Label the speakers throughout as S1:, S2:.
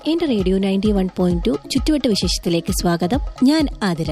S1: എന്റെ radio ninety one point two ചുറ്റുവട്ട വിശേഷത്തിലേക്ക് സ്വാഗതം ഞാൻ ആതിര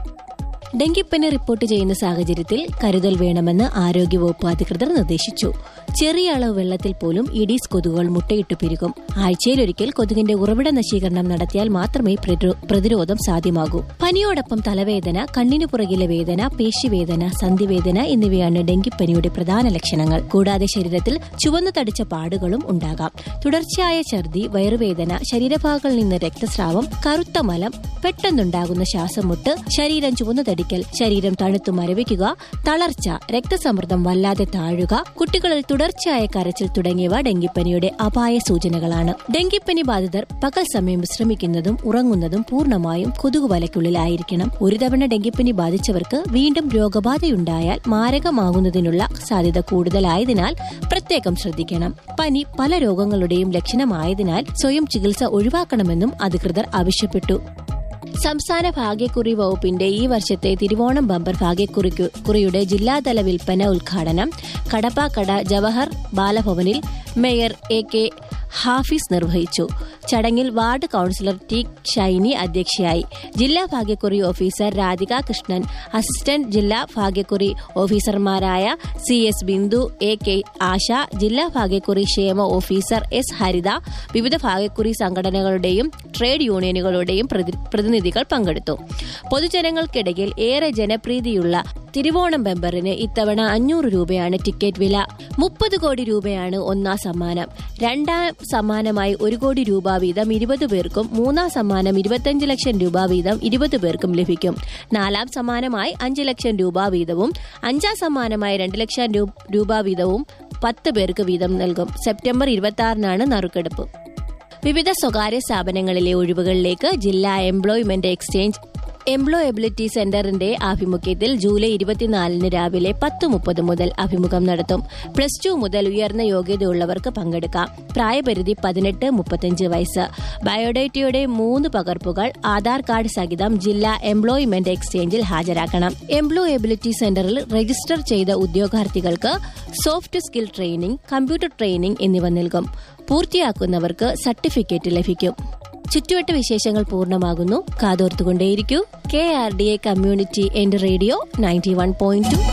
S1: ഡെങ്കിപ്പനി റിപ്പോർട്ട് ചെയ്യുന്ന സാഹചര്യത്തിൽ കരുതൽ വേണമെന്ന് ആരോഗ്യവകുപ്പ് അധികൃതർ നിർദ്ദേശിച്ചു ചെറിയ അളവ് വെള്ളത്തിൽ പോലും ഇഡീസ് കൊതുകുകൾ മുട്ടയിട്ട് പെരുകും ആഴ്ചയിലൊരിക്കൽ കൊതുകിന്റെ ഉറവിട നശീകരണം നടത്തിയാൽ മാത്രമേ പ്രതിരോ- പ്രതിരോധം സാധ്യമാകൂ പനിയോടൊപ്പം തലവേദന കണ്ണിനു പുറകിലെ വേദന പേശിവേദന സന്ധിവേദന എന്നിവയാണ് ഡെങ്കിപ്പനിയുടെ പ്രധാന ലക്ഷണങ്ങൾ കൂടാതെ ശരീരത്തിൽ ചുവന്നു തടിച്ച പാടുകളും ഉണ്ടാകാം തുടർച്ചയായ ഛർദി വയറുവേദന ശരീരഭാഗങ്ങളിൽ നിന്ന് രക്തസ്രാവം കറുത്ത മലം പെട്ടെന്നുണ്ടാകുന്ന ശ്വാസമുട്ട് ശരീരം ചുവന്നു തടിക്കൽ ശരീരം തണുത്തു മരവിക്കുക തളർച്ച രക്തസമ്മർദ്ദം വല്ലാതെ താഴുക കുട്ടികളിൽ തുടർച്ചയായ കരച്ചിൽ തുടങ്ങിയവ ഡെങ്കിപ്പനിയുടെ അപായ സൂചനകളാണ് ഡെങ്കിപ്പനി ബാധിതർ പകൽ സമയം വിശ്രമിക്കുന്നതും ഉറങ്ങുന്നതും പൂർണ്ണമായും കൊതുകു വലയ്ക്കുള്ളിലായിരിക്കണം ഒരു തവണ ഡെങ്കിപ്പനി ബാധിച്ചവർക്ക് വീണ്ടും രോഗബാധയുണ്ടായാൽ മാരകമാകുന്നതിനുള്ള സാധ്യത കൂടുതലായതിനാൽ പ്രത്യേകം ശ്രദ്ധിക്കണം പനി പല രോഗങ്ങളുടെയും ലക്ഷണമായതിനാൽ സ്വയം ചികിത്സ ഒഴിവാക്കണമെന്നും അധികൃതർ ആവശ്യപ്പെട്ടു സംസ്ഥാന ഭാഗ്യക്കുറി വകുപ്പിന്റെ ഈ വർഷത്തെ തിരുവോണം ബമ്പർ ഭാഗ്യക്കുറിക്കു കുറിയുടെ ജില്ലാതല വിൽപ്പന ഉദ്ഘാടനം കടപ്പാക്കട ജവഹർ ബാലഭവനിൽ മേയർ എ കെ ഹാഫിസ് നിർവഹിച്ചു ചടങ്ങിൽ വാർഡ് കൌൺസിലർ ടി ഷൈനി അധ്യക്ഷയായി ജില്ലാ ഭാഗ്യക്കുറി ഓഫീസർ രാധിക കൃഷ്ണൻ അസിസ്റ്റന്റ് ജില്ലാ ഭാഗ്യക്കുറി ഓഫീസർമാരായ C S Bindu A K Asha ജില്ലാ ഭാഗ്യക്കുറി ക്ഷേമ ഓഫീസർ എസ് ഹരിത വിവിധ ഭാഗ്യക്കുറി സംഘടനകളുടെയും ട്രേഡ് യൂണിയനുകളുടെയും പ്രതി- പ്രതിനിധികൾ പങ്കെടുത്തു പൊതുജനങ്ങൾക്കിടയിൽ ഏറെ ജനപ്രീതിയുള്ള തിരുവോണം ബെമ്പറിന് ഇത്തവണ അഞ്ഞൂറ് രൂപയാണ് ടിക്കറ്റ് വില മുപ്പത് കോടി രൂപയാണ് ഒന്നാം സമ്മാനം രണ്ടാം സമ്മാനമായി ഒരു കോടി രൂപ വീതം ഇരുപത് പേർക്കും മൂന്നാം സമ്മാനം ഇരുപത്തിയഞ്ച് ലക്ഷം രൂപ വീതം ഇരുപത് പേർക്കും ലഭിക്കും നാലാം സമ്മാനമായി അഞ്ച് ലക്ഷം രൂപ വീതവും അഞ്ചാം സമ്മാനമായി രണ്ട് ലക്ഷം രൂ- രൂപ വീതവും പത്ത് പേർക്ക് വീതം നൽകും സെപ്റ്റംബർ ഇരുപത്തി ആറിനാണ് നറുക്കെടുപ്പ് വിവിധ സ്വകാര്യ സ്ഥാപനങ്ങളിലെ ഒഴിവുകളിലേക്ക് ജില്ലാ എംപ്ലോയ്മെന്റ് എക്സ്ചേഞ്ച് എംപ്ലോയബിലിറ്റി സെന്ററിന്റെ ആഭിമുഖ്യത്തിൽ ജൂലൈ ഇരുപത്തിനാലിന് രാവിലെ പത്ത് മുപ്പത് മുതൽ അഭിമുഖം നടത്തും പ്ലസ് ടു മുതൽ ഉയർന്ന യോഗ്യതയുള്ളവർക്ക് പങ്കെടുക്കാം പ്രായപരിധി പതിനെട്ട് മുപ്പത്തഞ്ച് വയസ്സ് ബയോഡേറ്റയുടെ മൂന്ന് പകർപ്പുകൾ ആധാർ കാർഡ് സഹിതം ജില്ലാ എംപ്ലോയ്മെന്റ് എക്സ്ചേഞ്ചിൽ ഹാജരാക്കണം എംപ്ലോയബിലിറ്റി സെന്ററിൽ രജിസ്റ്റർ ചെയ്ത ഉദ്യോഗാർത്ഥികൾക്ക് soft skill training computer training എന്നിവ നൽകും പൂർത്തിയാക്കുന്നവർക്ക് സർട്ടിഫിക്കറ്റ് ലഭിക്കും ചുറ്റുവട്ട വിശേഷങ്ങൾ പൂർണ്ണമാകുന്നു കാതോർത്തുകൊണ്ടേയിരിക്കൂ K R D A community എന്റെ radio ninety one point two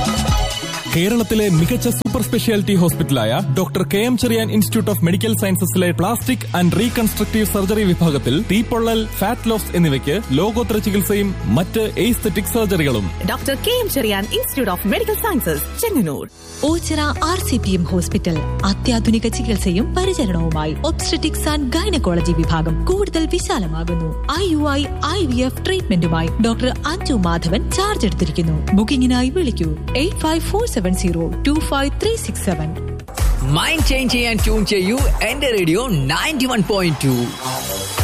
S2: കേരളത്തിലെ മികച്ച സൂപ്പർ സ്പെഷ്യാലിറ്റി ഹോസ്പിറ്റലായ doctor K M Cherian institute of medical സയൻസസിലെ പ്ലാസ്റ്റിക് ആൻഡ് റീകൺസ്ട്രക്റ്റീവ് സർജറി വിഭാഗത്തിൽ തീപ്പൊള്ളൽ ഫാറ്റ് ലോസ് എന്നിവയ്ക്ക് ലോകോത്തര ചികിത്സയും മറ്റ് എയ്സ്തെറ്റിക് സർജറികളും
S3: doctor K M Cherian institute of medical sciences Chengannur
S4: Oachira R C P M hospital അത്യാധുനിക ചികിത്സയും പരിചരണവുമായി ഒബ്സ്ട്രറ്റിക്സ് ആൻഡ് ഗൈനക്കോളജി വിഭാഗം കൂടുതൽ വിശാലമാകുന്നു I U I I V F ട്രീറ്റ്മെന്റുമായി ഡോക്ടർ അഞ്ജു മാധവൻ ചാർജ് എടുത്തിരിക്കുന്നു ബുക്കിംഗിനായി വിളിക്കൂ eight five four seven zero two five three six seven
S5: mind change ചെയ്യാൻ ട്യൂൺ ചെയ്യൂ എന്റെ radio ninety one point to